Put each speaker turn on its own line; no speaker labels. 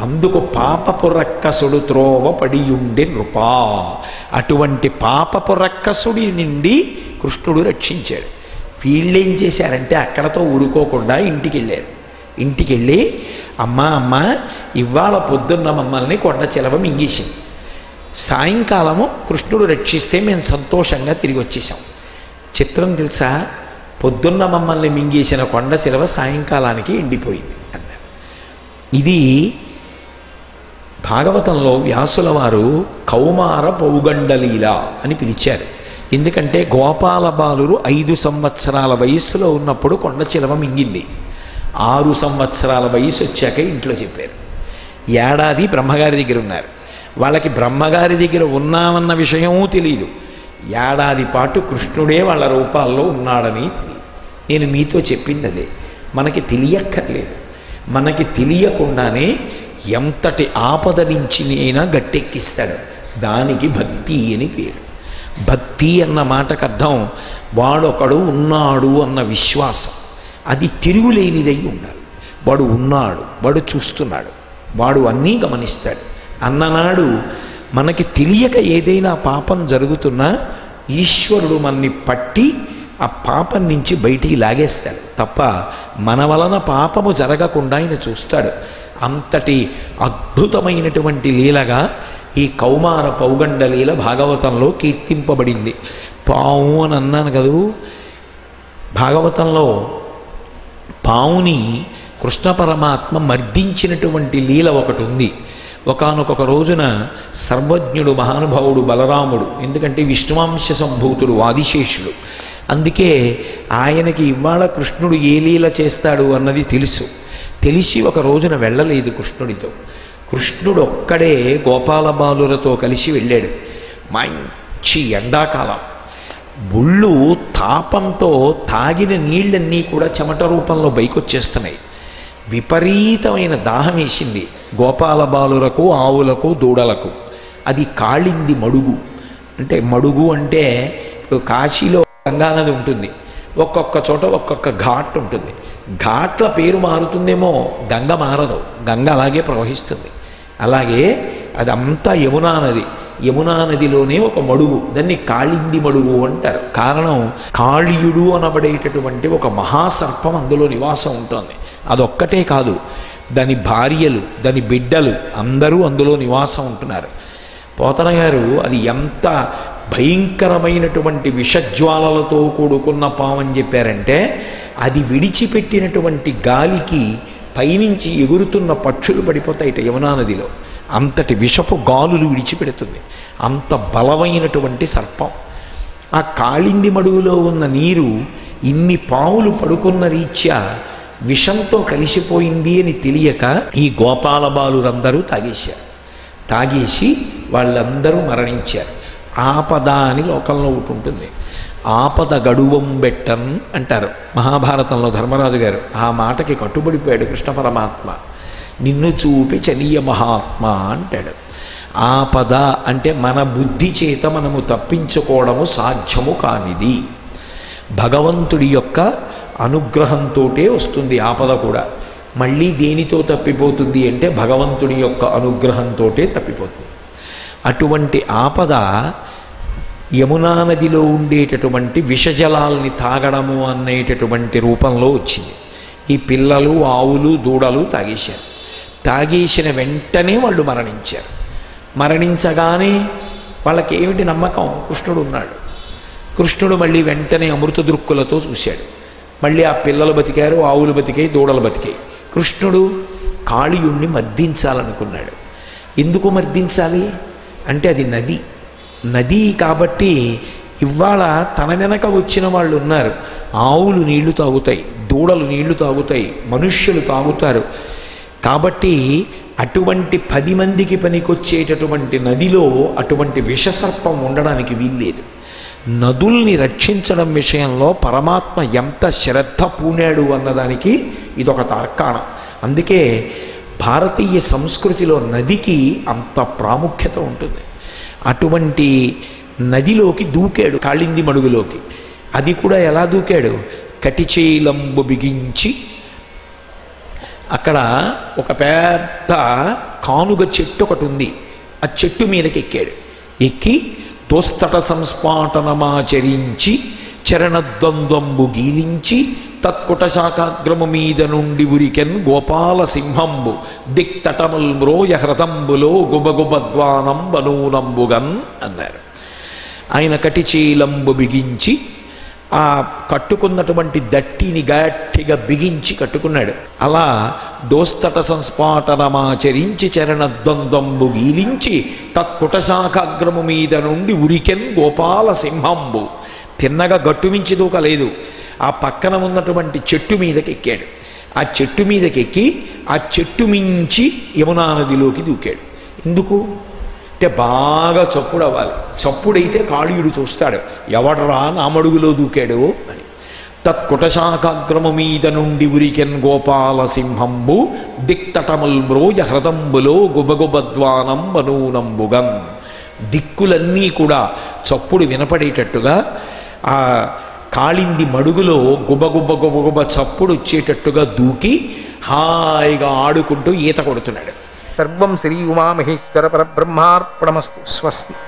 అందుకు పాపపు రక్కసుడు త్రోవ పడియుండి నృపా అటువంటి పాపపు రక్కసుడి నుండి కృష్ణుడు రక్షించాడు వీళ్ళేం చేశారంటే అక్కడతో ఊరుకోకుండా ఇంటికి వెళ్ళారు ఇంటికి వెళ్ళి అమ్మా అమ్మ ఇవాళ పొద్దున్న మమ్మల్ని కొండ చిలవ మింగేసింది సాయంకాలము కృష్ణుడు రక్షిస్తే మేము సంతోషంగా తిరిగి వచ్చేసాం చిత్రం తెలుసా పొద్దున్న మమ్మల్ని మింగేసిన కొండ శిలవ సాయంకాలానికి ఎండిపోయింది అన్నారు ఇది భాగవతంలో వ్యాసుల వారు కౌమార పౌగండలీల అని పిలిచారు ఎందుకంటే గోపాల బాలురు ఐదు సంవత్సరాల వయస్సులో ఉన్నప్పుడు కొండ చిలవ మింగింది ఆరు సంవత్సరాల వయసు వచ్చాక ఇంట్లో చెప్పారు ఏడాది బ్రహ్మగారి దగ్గర ఉన్నారు వాళ్ళకి బ్రహ్మగారి దగ్గర ఉన్నామన్న విషయమూ తెలియదు ఏడాది పాటు కృష్ణుడే వాళ్ళ రూపాల్లో ఉన్నాడని తెలియదు నేను మీతో చెప్పింది అదే మనకి తెలియక్కర్లేదు మనకి తెలియకుండానే ఎంతటి ఆపద నుంచి అయినా గట్టెక్కిస్తాడు దానికి భక్తి అని పేరు భక్తి అన్న మాటకు అర్థం వాడొకడు ఉన్నాడు అన్న విశ్వాసం అది తిరుగులేనిదై ఉండాలి వాడు ఉన్నాడు వాడు చూస్తున్నాడు వాడు అన్నీ గమనిస్తాడు అన్ననాడు మనకి తెలియక ఏదైనా పాపం జరుగుతున్నా ఈశ్వరుడు మనని పట్టి ఆ పాపం నుంచి బయటికి లాగేస్తాడు తప్ప మన వలన పాపము జరగకుండా ఆయన చూస్తాడు అంతటి అద్భుతమైనటువంటి లీలగా ఈ కౌమార పౌగండ లీల భాగవతంలో కీర్తింపబడింది పాము అని అన్నాను కదూ భాగవతంలో పావుని కృష్ణ పరమాత్మ మర్దించినటువంటి లీల ఒకటి ఉంది ఒకానొక రోజున సర్వజ్ఞుడు మహానుభావుడు బలరాముడు ఎందుకంటే విష్ణువాంశ సంభూతుడు ఆదిశేషుడు అందుకే ఆయనకి ఇవాళ కృష్ణుడు ఏ లీల చేస్తాడు అన్నది తెలుసు తెలిసి ఒక రోజున వెళ్ళలేదు కృష్ణుడితో కృష్ణుడు ఒక్కడే గోపాల బాలులతో కలిసి వెళ్ళాడు మంచి ఎండాకాలం ఒళ్ళు తాపంతో తాగిన నీళ్ళన్నీ కూడా చెమట రూపంలో బైకొచ్చేస్తున్నాయి విపరీతమైన దాహం వేసింది గోపాల బాలులకు ఆవులకు దూడలకు అది కాళింది మడుగు అంటే మడుగు అంటే ఇప్పుడు కాశీలో గంగానది ఉంటుంది ఒక్కొక్క చోట ఒక్కొక్క ఘాట్ ఉంటుంది ఘాట్ల పేరు మారుతుందేమో గంగ మారదు గంగ అలాగే ప్రవహిస్తుంది అలాగే అదంతా యమునా నది యమునా నదిలోనే ఒక మడుగు దాన్ని కాళింది మడుగు అంటారు కారణం కాళీయుడు అనబడేటటువంటి ఒక మహాసర్పం అందులో నివాసం ఉంటుంది అదొక్కటే కాదు దాని భార్యలు దాని బిడ్డలు అందరూ అందులో నివాసం ఉంటున్నారు పోతన గారు అది ఎంత భయంకరమైనటువంటి విషజ్వాలలతో కూడుకున్న పామని చెప్పారంటే అది విడిచిపెట్టినటువంటి గాలికి పైనుంచి ఎగురుతున్న పక్షులు పడిపోతాయిట యమునా నదిలో అంతటి విషపు గాలులు విడిచిపెడుతుంది అంత బలమైనటువంటి సర్పం ఆ కాళింది మడుగులో ఉన్న నీరు ఇన్ని పావులు పడుకున్న రీత్యా విషంతో కలిసిపోయింది అని తెలియక ఈ గోపాల బాలురందరూ తాగేశారు తాగేసి వాళ్ళందరూ మరణించారు ఆపద అని లోకంలో ఒకటి ఉంటుంది ఆపద గడువం బెట్టన్ అంటారు మహాభారతంలో ధర్మరాజు గారు ఆ మాటకి కట్టుబడిపోయాడు కృష్ణ పరమాత్మ నిన్ను చూపి చలియ మహాత్మ అంటాడు ఆపద అంటే మన బుద్ధి చేత మనము తప్పించుకోవడము సాధ్యము కానిది భగవంతుడి యొక్క అనుగ్రహంతోటే వస్తుంది ఆపద కూడా మళ్ళీ దేనితో తప్పిపోతుంది అంటే భగవంతుడి యొక్క అనుగ్రహంతోటే తప్పిపోతుంది అటువంటి ఆపద యమునా నదిలో ఉండేటటువంటి విషజలాల్ని తాగడము అనేటటువంటి రూపంలో వచ్చింది ఈ పిల్లలు ఆవులు దూడలు తాగేశారు తాగేసిన వెంటనే వాళ్ళు మరణించారు మరణించగానే వాళ్ళకి ఏమిటి నమ్మకం కృష్ణుడు ఉన్నాడు కృష్ణుడు మళ్ళీ వెంటనే అమృత దృక్కులతో చూశాడు మళ్ళీ ఆ పిల్లలు బతికారు ఆవులు బతికాయి దూడలు బతికాయి కృష్ణుడు కాళీయుణ్ణి మర్దించాలనుకున్నాడు ఎందుకు మర్దించాలి అంటే అది నది నది కాబట్టి ఇవాళ తన వెనక వచ్చిన వాళ్ళు ఉన్నారు ఆవులు నీళ్లు తాగుతాయి దూడలు నీళ్లు తాగుతాయి మనుష్యులు తాగుతారు కాబట్టి అటువంటి పది మందికి పనికొచ్చేటటువంటి నదిలో అటువంటి విషసర్పం ఉండడానికి వీల్లేదు నదుల్ని రక్షించడం విషయంలో పరమాత్మ ఎంత శ్రద్ధ పూనాడు అన్నదానికి ఇదొక తార్కాణం అందుకే భారతీయ సంస్కృతిలో నదికి అంత ప్రాముఖ్యత ఉంటుంది అటువంటి నదిలోకి దూకాడు కాళింది మడుగులోకి అది కూడా ఎలా దూకాడు కటిచేలంబు బిగించి అక్కడ ఒక పెద్ద కానుగ చెట్టు ఒకటి ఉంది ఆ చెట్టు మీదకి ఎక్కాడు ఎక్కి దోస్తట సంస్పాటనమాచరించి చరణద్వంద్వంబు గీలించి తత్కుట శాఖాగ్రము మీద నుండి ఉరికెన్ గోపాల సింహంబు దిక్తటముల్మ్రోయ హృతంబులో గుబగుబద్వానం బనూనంబుగన్ అన్నారు ఆయన కటిచీలంబు బిగించి ఆ కట్టుకున్నటువంటి దట్టిని గట్టిగా బిగించి కట్టుకున్నాడు అలా దోస్తట సంస్పాటనమాచరించి చరణద్వంద్వంబు గీలించి తత్కుటశాఖాగ్రము మీద నుండి ఉరికెన్ గోపాల సింహంబు తిన్నగా గట్టుమించి దూకలేదు ఆ పక్కన ఉన్నటువంటి చెట్టు మీదకి ఎక్కాడు ఆ చెట్టు మీదకి ఎక్కి ఆ చెట్టు మించి యమునా నదిలోకి దూకాడు ఎందుకు అంటే బాగా చప్పుడు అవ్వాలి చప్పుడైతే కాళీయుడు చూస్తాడు ఎవడరా నామడుగులో దూకాడు అని తత్కుటశాఖాగ్రము మీద నుండి ఉరికెన్ గోపాల సింహంబు దిక్తటముల్మ్రోయ హృదంబులో గుబగుబద్వానం బనూనంబుగం దిక్కులన్నీ కూడా చప్పుడు వినపడేటట్టుగా ఆ కాళింది మడుగులో గుబగుబ గుబగుబ చప్పుడు వచ్చేటట్టుగా దూకి హాయిగా ఆడుకుంటూ ఈత కొడుతున్నాడు
సర్వం శ్రీ ఉమామహేశ్వర పరబ్రహ్మార్పణమస్తు స్వస్తి